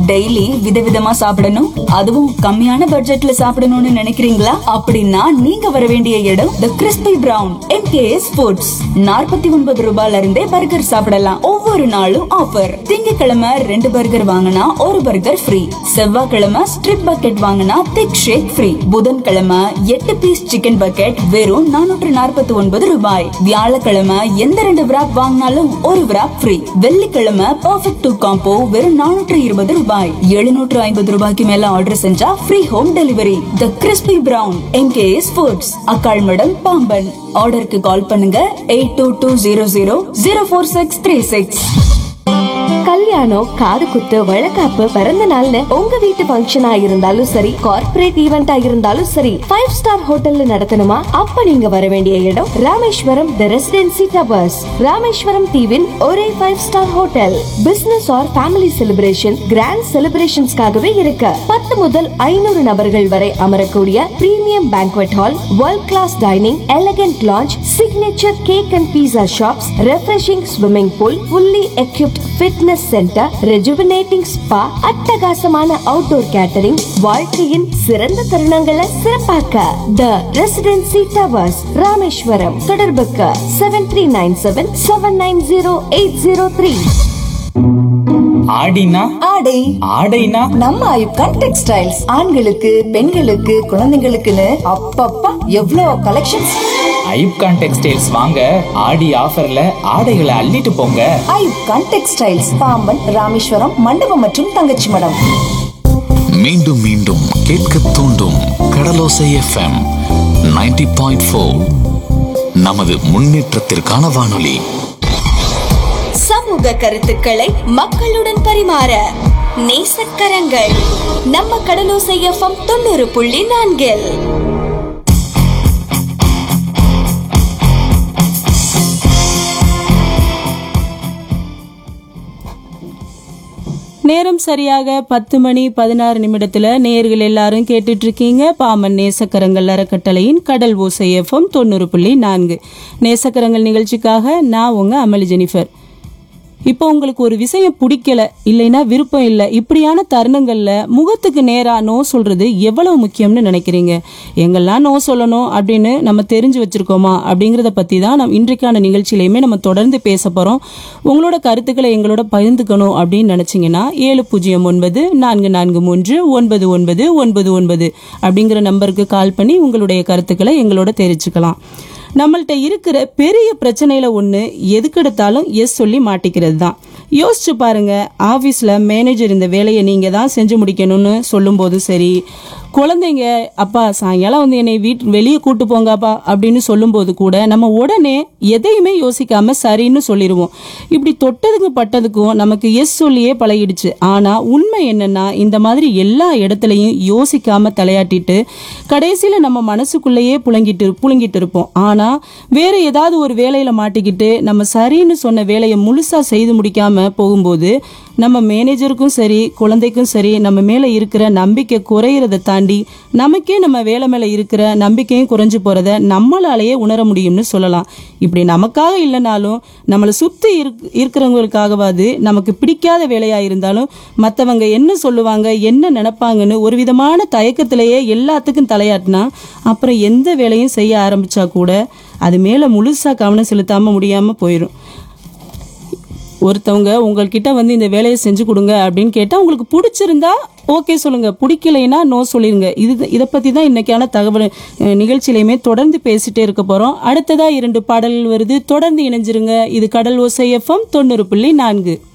daily விதவிதமா சாப்பிடணும் அதுவும் கம்மியான பட்ஜெட்ல சாப்பிடணும்னு நினைக்கிறீங்களா அப்படின்னா நீங்க வர வேண்டிய இடம் the Crispy Brown MKS Foods நாற்பத்தி ஒன்பது ரூபாயில இருந்தே பர்கர் சாப்பிடலாம் ஒவ்வொரு நாளும் ஆஃபர் திங்கட்கிழமை ரெண்டு பர்கர் வாங்கினா ஒரு பர்கர் ஃப்ரீ செவ்வாய்க்கிழமை ஸ்ட்ரிப் பக்கெட் வாங்கினா திக் ஷேக் ஃப்ரீ புதன்கிழமை எட்டு பீஸ் சிக்கன் பக்கெட் வெறும் நானூற்று நாற்பத்தி ஒன்பது ரூபாய் வியாழக்கிழமை எந்த ரெண்டு wrap வாங்கினாலும் ஒரு wrap ஃப்ரீ வெள்ளிக்கிழமை பர்ஃபெக்ட் டூ காம்போ வெறும் நானூற்று இருபது ரூபாய் எழுநூற்று ஐம்பது ரூபாய்க்கு மேல ஆர்டர் செஞ்சா free home delivery the Crispy Brown MKS Foods Akkalmadam Pamban ஆர்டருக்கு கால் பண்ணுங்க eight two two zero zero zero four six three six கல்யாணம் காது குத்து வழக்காப்பு பிறந்த நாள்னு உங்க வீட்டு ஃபங்க்ஷனா இருந்தாலும் சரி கார்ப்பரேட் ஈவெண்டா இருந்தாலும் சரி ஃபைவ் ஸ்டார் ஹோட்டல்ல நடத்தணுமா அப்ப நீங்க வர வேண்டிய இடம் Rameswaram the Residency Towers Rameswaram தீவின் ஒரே five star hotel business or family celebration grand செலிப்ரேஷன்ஸ்க்காகவே இருக்கு பத்து முதல் ஐநூறு நபர்கள் வரை அமரக்கூடிய premium banquet hall world class dining elegant lounge signature cake and pizza shops refreshing swimming pool fully equipped fitness centre rejuvenating spa அட்டகாசமான அவுட்டோர் கேட்டரிங் வாழ்க்கையின் சிறந்த தருணங்களை சிறப்பாக்க த ரெசிடென்சி டவர்ஸ் ராமேஸ்வரம் தொடர்புக்கு seven three nine seven seven nine zero eight zero three ஆடினா ஆடை ஆடைனா நம்ம ஐப்கான் textiles ஆண்களுக்கு பெண்களுக்கு குழந்தைங்களுக்குன்னு அப்பப்பா எவ்வளோ கலெக்ஷன்ஸ் ஐப்கான் டெக்ஸ்டைல்ஸ் வாங்க ஆடி ஆஃபர்ல ஆடைகளை அள்ளிட்டு போங்க ஐப்கான் டெக்ஸ்டைல்ஸ் பாம்பன் ராமேஸ்வரம் மண்டபம் மற்றும் தங்கச்சி மடம் மீண்டும் மீண்டும் கேட்க தூண்டும் கடலோசை எஃப்எம் 90.4 பாயிண்ட் ஃபோர் நமது முன்னேற்றத்திற்கான வானொலி சமூக கருத்துக்களை மக்களுடன் பரிமாற நேசக்கரங்கள் நம்ம கடலோசை எஃப்எம் தொண்ணூறு புள்ளி நான்கில் நேரம் சரியாக பத்து மணி பதினாறு நிமிடத்துல நேர்கள் எல்லாரும் கேட்டுட்டு இருக்கீங்க பாமன் நேசக்கரங்கள் அறக்கட்டளையின் கடல் ஓசை எஃப்எம் தொண்ணூறு புள்ளி நான்கு நேசக்கரங்கள் நிகழ்ச்சிக்காக நான் உங்க அமளி ஜெனிஃபர் இப்போ உங்களுக்கு ஒரு விஷயம் பிடிக்கல இல்லைன்னா விருப்பம் இல்லை இப்படியான தருணங்கள்ல முகத்துக்கு நேரா நோ சொல்றது எவ்வளவு முக்கியம்னு நினைக்கிறீங்க எங்கெல்லாம் நோ சொல்லணும் அப்படின்னு நம்ம தெரிஞ்சு வச்சிருக்கோமா அப்படிங்கறத பத்தி தான் நம்ம இன்றைக்கான நிகழ்ச்சியிலையுமே நம்ம தொடர்ந்து பேச போறோம் உங்களோட கருத்துக்களை எங்களோட பகிர்ந்துக்கணும் அப்படின்னு நினைச்சீங்கன்னா ஏழு பூஜ்ஜியம் ஒன்பது நான்கு நான்கு மூன்று ஒன்பது ஒன்பது ஒன்பது ஒன்பது அப்படிங்கிற நம்பருக்கு கால் பண்ணி உங்களுடைய கருத்துக்களை எங்களோட தெரிவிச்சுக்கலாம் நம்மள்ட்ட இருக்கிற பெரிய பிரச்சனையில ஒண்ணு எதுக்கெடுத்தாலும் எஸ் சொல்லி மாட்டிக்கிறது தான் யோசிச்சு பாருங்க ஆபீஸ்ல மேனேஜர் இந்த வேலையை நீங்க தான் செஞ்சு முடிக்கணும்னு சொல்லும்போது சரி குழந்தைங்க அப்பா சாயங்காலம் வந்து என்னை வீட் வெளியே கூட்டு போங்கப்பா அப்படின்னு சொல்லும்போது கூட நம்ம உடனே எதையுமே யோசிக்காம சரின்னு சொல்லிடுவோம் இப்படி தொட்டதுக்கு பட்டதுக்கும் நமக்கு எஸ் சொல்லியே பழகிடுச்சு ஆனா உண்மை என்னன்னா இந்த மாதிரி எல்லா இடத்துலையும் யோசிக்காம தலையாட்டிட்டு கடைசியில நம்ம மனசுக்குள்ளேயே புழங்கிட்டு புழுங்கிட்டு இருப்போம் ஆனா வேற ஏதாவது ஒரு வேலையில மாட்டிக்கிட்டு நம்ம சரின்னு சொன்ன வேலையை முழுசா செய்து முடிக்காம போகும்போது நம்ம மேனேஜருக்கும் சரி குழந்தைக்கும் சரி நம்ம மேல இருக்கிற நம்பிக்கை குறையிறத தாண்டி நமக்கே நம்ம வேலை மேல இருக்கிற நம்பிக்கையும் குறைஞ்சு போறத நம்மளாலேயே உணர முடியும்னு சொல்லலாம் இப்படி நமக்காக இல்லைனாலும் நம்மளை சுத்தி இருக்- இருக்கிறவங்களுக்காகவாது நமக்கு பிடிக்காத வேலையா இருந்தாலும் மத்தவங்க என்ன சொல்லுவாங்க என்ன நினைப்பாங்கன்னு ஒரு விதமான தயக்கத்திலேயே எல்லாத்துக்கும் தலையாட்டினா அப்புறம் எந்த வேலையும் செய்ய ஆரம்பிச்சா கூட அது மேல முழுசா கவனம் செலுத்தாம முடியாம போயிடும் ஒருத்தவங்க உங்கள்கிட்ட வந்து இந்த வேலையை செஞ்சு கொடுங்க அப்படின்னு கேட்டால் உங்களுக்கு பிடிச்சிருந்தா ஓகே சொல்லுங்க பிடிக்கலைன்னா நோ சொல்லிருங்க இது இதை பற்றி தான் இன்னைக்கான தகவல் அஹ், நிகழ்ச்சியிலையுமே தொடர்ந்து பேசிட்டே இருக்க போகிறோம் அடுத்ததா இரண்டு பாடல்கள் வருது தொடர்ந்து இணைஞ்சிருங்க இது கடல் ஓசை எஃப்எம் தொண்ணூறு புள்ளி நான்கு